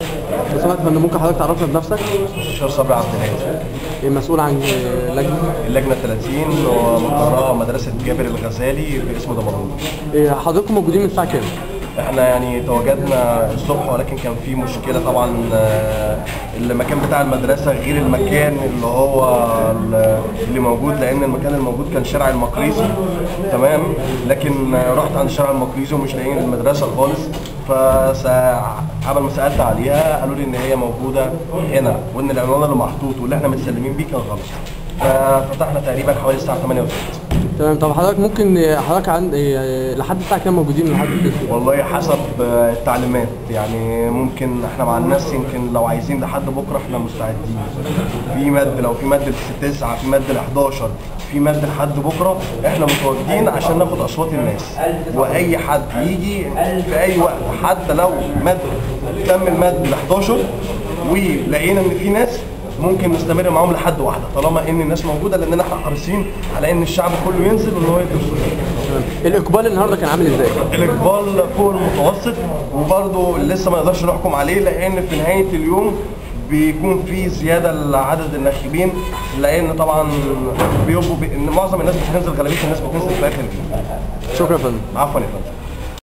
لو سمحت يا فندم ممكن حضرتك تعرفنا بنفسك الشيخ صبري عبد الهادي المسؤول عن آه، لجنه اللجنه 30 ومقرها مدرسه جابر الغزالي باسم دمرون آه، حضراتكم موجودين من الساعه كام؟ احنا يعني تواجدنا الصبح ولكن كان في مشكله طبعا آه، المكان بتاع المدرسه غير المكان اللي هو ال- اللي موجود لان المكان الموجود كان شارع المقريزي تمام لكن آه، رحت عند شارع المقريزي ومش لاقيين المدرسه خالص فعمل ما سالت عليها قالوا لي ان هي موجوده هنا وان العنوان اللي محطوط واللي احنا متسلمين بيه كان غلط ففتحنا تقريبا حوالي الساعه 8 وثلث تمام طب حضرتك ممكن آه، حضرتك عند آه، لحد الساعه كام موجودين لحد التسليم؟ والله حسب آه، التعليمات يعني ممكن احنا مع الناس يمكن لو عايزين لحد بكره احنا مستعدين في مد لو في مد ل 9 في مد ل 11 في مد لحد بكره احنا متواجدين عشان ناخد اصوات الناس واي حد يجي في اي وقت حتى لو مد تم المد ل 11 ولقينا ان في ناس ممكن نستمر معاهم لحد واحده طالما ان الناس موجوده لان احنا حريصين على ان الشعب كله ينزل وان هو يدرس تمام. الاقبال النهارده كان عامل ازاي؟ الاقبال فوق المتوسط وبرضه لسه ما نقدرش نحكم عليه لان في نهايه اليوم بيكون في زياده لعدد الناخبين لان طبعا بيبقوا بي... إن معظم الناس بتنزل غالبيه الناس بتنزل في اخر اليوم شكرا يا فندم عفوا يا فندم